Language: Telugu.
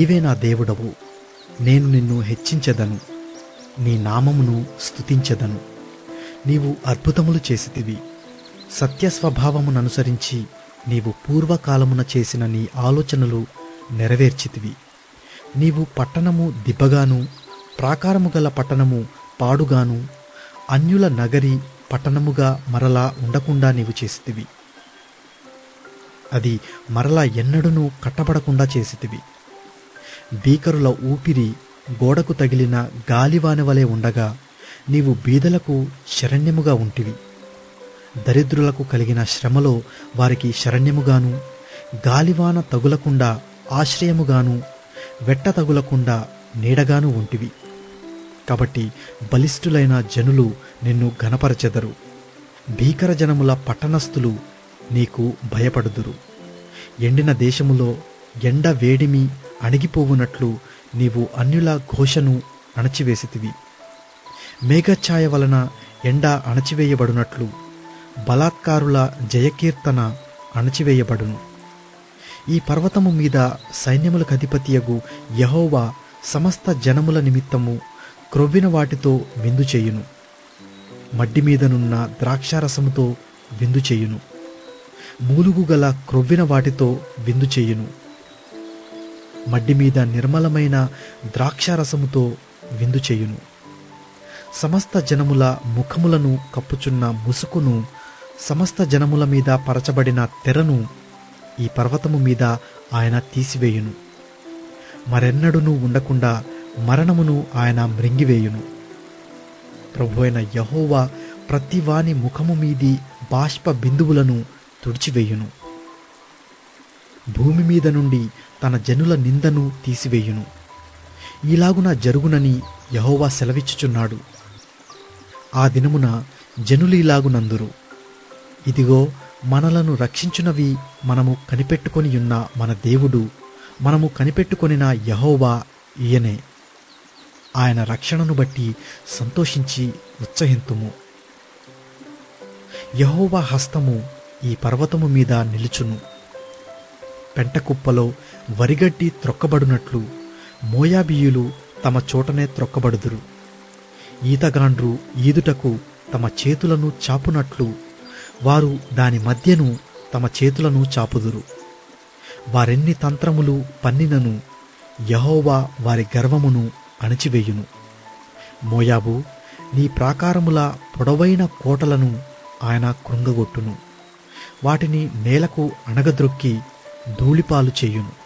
నీవే నా దేవుడవు నేను నిన్ను హెచ్చించెదను నీ నామమును స్తుతించెదను నీవు అద్భుతములు చేసితివి సత్య స్వభావముననుసరించి నీవు పూర్వకాలమున చేసిన నీ ఆలోచనలు నెరవేర్చితివి నీవు పట్టణము దిబ్బగాను ప్రాకారము గల పట్టణము పాడుగాను అన్యుల నగరి పట్టణముగా మరలా ఉండకుండా నీవు చేసితివి అది మరలా ఎన్నడూనూ కట్టబడకుండా చేసితివి భీకరుల ఊపిరి గోడకు తగిలిన గాలివాని వలె ఉండగా నీవు బీదలకు శరణ్యముగా ఉంటివి దరిద్రులకు కలిగిన శ్రమలో వారికి శరణ్యముగాను గాలివాన తగులకుండా ఆశ్రయముగాను వెట్ట తగులకుండా నీడగాను ఉంటివి కాబట్టి బలిష్ఠులైన జనులు నిన్ను ఘనపరచెదరు భీకర జనముల పట్టణస్థులు నీకు భయపడుదురు ఎండిన దేశములో ఎండ వేడిమి అణిగిపోవునట్లు నీవు అన్యుల ఘోషను అణచివేసితివి మేఘఛాయ వలన ఎండ అణచివేయబడునట్లు బలాత్కారుల జయకీర్తన అణచివేయబడును ఈ పర్వతము మీద సైన్యములకు అధిపతియగు యహోవా సమస్త జనముల నిమిత్తము క్రొవ్విన వాటితో విందు చేయును మడ్డి మీదనున్న ద్రాక్షారసముతో విందు చేయును మూలుగు గల క్రొవ్విన వాటితో విందు చేయును మడ్డి మీద నిర్మలమైన ద్రాక్షారసముతో విందు చేయును సమస్త జనముల ముఖములను కప్పుచున్న ముసుకును సమస్త జనముల మీద పరచబడిన తెరను ఈ పర్వతము మీద ఆయన తీసివేయును మరెన్నడూనూ ఉండకుండా మరణమును ఆయన మృంగివేయును ప్రభు అయిన యహోవా ప్రతివాని ముఖము మీది బాష్ప బిందువులను తుడిచివేయును భూమి మీద నుండి తన జనుల నిందను తీసివేయును ఈలాగున జరుగునని యహోవా సెలవిచ్చుచున్నాడు ఆ దినమున జనులు ఇలాగునందురు ఇదిగో మనలను రక్షించునవి మనము కనిపెట్టుకొని ఉన్న మన దేవుడు మనము కనిపెట్టుకొనిన యహోవా ఈయనే ఆయన రక్షణను బట్టి సంతోషించి ఉత్సహింతుము యహోవా హస్తము ఈ పర్వతము మీద నిలుచును పెంటకుప్పలో వరిగడ్డి త్రొక్కబడునట్లు మోయాబీయులు తమ చోటనే త్రొక్కబడుదురు ఈతగాండ్రు ఈదుటకు తమ చేతులను చాపునట్లు వారు దాని మధ్యను తమ చేతులను చాపుదురు వారెన్ని తంత్రములు పన్నినను యహోవా వారి గర్వమును అణిచివేయును మోయాబు నీ ప్రాకారముల పొడవైన కోటలను ఆయన కృంగగొట్టును వాటిని నేలకు అణగద్రొక్కి ధూళిపాలు చేయును